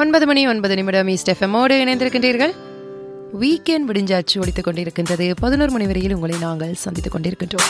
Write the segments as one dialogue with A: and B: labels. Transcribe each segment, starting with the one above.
A: ஒன்பது மணி ஒன்பது நிமிடம் ஈஸ்ட் எஃப்எம்மோடு இணைந்திருக்கின்றீர்கள் வீக்கெண்ட் விடிஞ்சாச்சு ஒழித்துக் கொண்டிருக்கின்றது பதினோரு மணி வரையில் உங்களை நாங்கள் சந்தித்துக் கொண்டிருக்கின்றோம்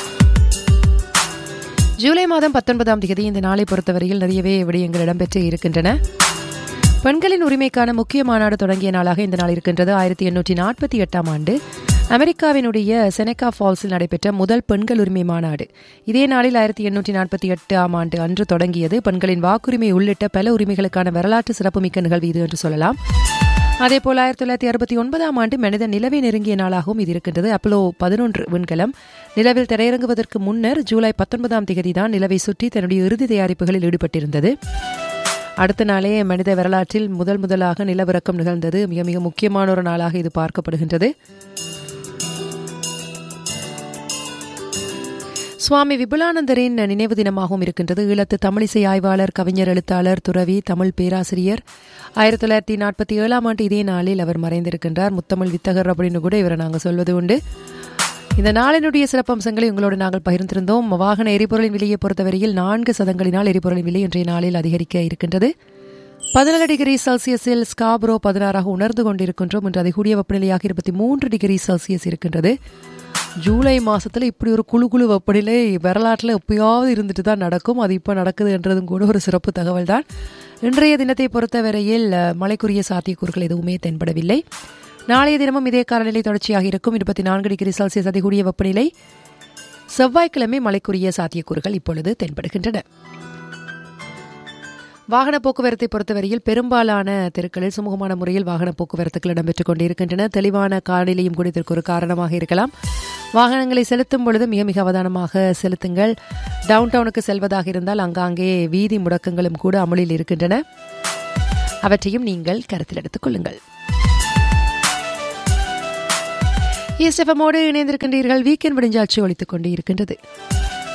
A: ஜூலை மாதம் பத்தொன்பதாம் தேதி இந்த நாளை பொறுத்தவரையில் நிறையவே விடயங்கள் இடம்பெற்று இருக்கின்றன பெண்களின் உரிமைக்கான முக்கிய மாநாடு தொடங்கிய நாளாக இந்த நாள் இருக்கின்றது ஆயிரத்தி எண்ணூற்றி நாற்பத்தி எட்டாம் ஆண்டு அமெரிக்காவினுடைய செனக்கா ஃபால்ஸில் நடைபெற்ற முதல் பெண்கள் உரிமை மாநாடு இதே நாளில் ஆயிரத்தி எண்ணூற்றி நாற்பத்தி எட்டாம் ஆண்டு அன்று தொடங்கியது பெண்களின் வாக்குரிமை உள்ளிட்ட பல உரிமைகளுக்கான வரலாற்று சிறப்புமிக்க நிகழ்வு இது என்று சொல்லலாம் அதேபோல் ஆயிரத்தி தொள்ளாயிரத்தி அறுபத்தி ஒன்பதாம் ஆண்டு மனித நிலவை நெருங்கிய நாளாகவும் இது இருக்கின்றது அப்பலோ பதினொன்று விண்கலம் நிலவில் திரையிறங்குவதற்கு முன்னர் ஜூலை பத்தொன்பதாம் தேதி தான் நிலவை சுற்றி தன்னுடைய இறுதி தயாரிப்புகளில் ஈடுபட்டிருந்தது அடுத்த நாளே மனித வரலாற்றில் முதல் முதலாக நிலவிறக்கம் நிகழ்ந்தது மிக மிக முக்கியமான ஒரு நாளாக இது பார்க்கப்படுகின்றது சுவாமி விபுலானந்தரின் நினைவு தினமாகவும் இருக்கின்றது ஈழத்து தமிழிசை ஆய்வாளர் கவிஞர் எழுத்தாளர் துறவி தமிழ் பேராசிரியர் ஆயிரத்தி தொள்ளாயிரத்தி நாற்பத்தி ஏழாம் ஆண்டு இதே நாளில் அவர் மறைந்திருக்கின்றார் முத்தமிழ் வித்தகர் அப்படின்னு கூட இவரை நாங்கள் சொல்வது உண்டு இந்த நாளினுடைய சிறப்பம்சங்களை உங்களோடு நாங்கள் பகிர்ந்திருந்தோம் வாகன எரிபொருளின் விலையை பொறுத்தவரையில் நான்கு சதங்களினால் எரிபொருளின் விலை இன்றைய நாளில் அதிகரிக்க இருக்கின்றது பதினேழு டிகிரி செல்சியஸில் ஸ்காப்ரோ பதினாறாக உணர்ந்து கொண்டிருக்கின்றோம் இன்று அதிகூடிய வெப்பநிலையாக இருபத்தி மூன்று டிகிரி செல்சியஸ் இருக்கின்றது ஜூலை மாதத்தில் இப்படி ஒரு குழு குழு வெப்பநிலை வரலாற்றில் எப்பயாவது இருந்துட்டு தான் நடக்கும் அது இப்போ நடக்குது என்றதும் கூட ஒரு சிறப்பு தகவல் தான் இன்றைய தினத்தை பொறுத்தவரையில் மழைக்குரிய சாத்தியக்கூறுகள் எதுவுமே தென்படவில்லை நாளைய தினமும் இதே காலநிலை தொடர்ச்சியாக இருக்கும் இருபத்தி நான்கு டிகிரி செல்சியஸ் அதிகூடிய வெப்பநிலை செவ்வாய்க்கிழமை மழைக்குரிய சாத்தியக்கூறுகள் இப்பொழுது தென்படுகின்றன வாகன போக்குவரத்தை பொறுத்தவரையில் பெரும்பாலான தெருக்களில் சுமூகமான முறையில் வாகன போக்குவரத்துகள் இடம்பெற்றுக் கொண்டிருக்கின்றன தெளிவான காலநிலையும் கூட இதற்கு ஒரு காரணமாக இருக்கலாம் வாகனங்களை செலுத்தும் பொழுது மிக மிக அவதானமாக செலுத்துங்கள் டவுன் டவுனுக்கு செல்வதாக இருந்தால் அங்காங்கே வீதி முடக்கங்களும் கூட அமலில் இருக்கின்றன அவற்றையும் நீங்கள் கருத்தில் எடுத்துக் கொள்ளுங்கள் ஈஸ்டெஃபமோடு இணைந்திருக்கின்றீர்கள் வீக்கெண்ட் விடிஞ்சாட்சி ஒழித்துக் கொண்டு இருக்கின்றது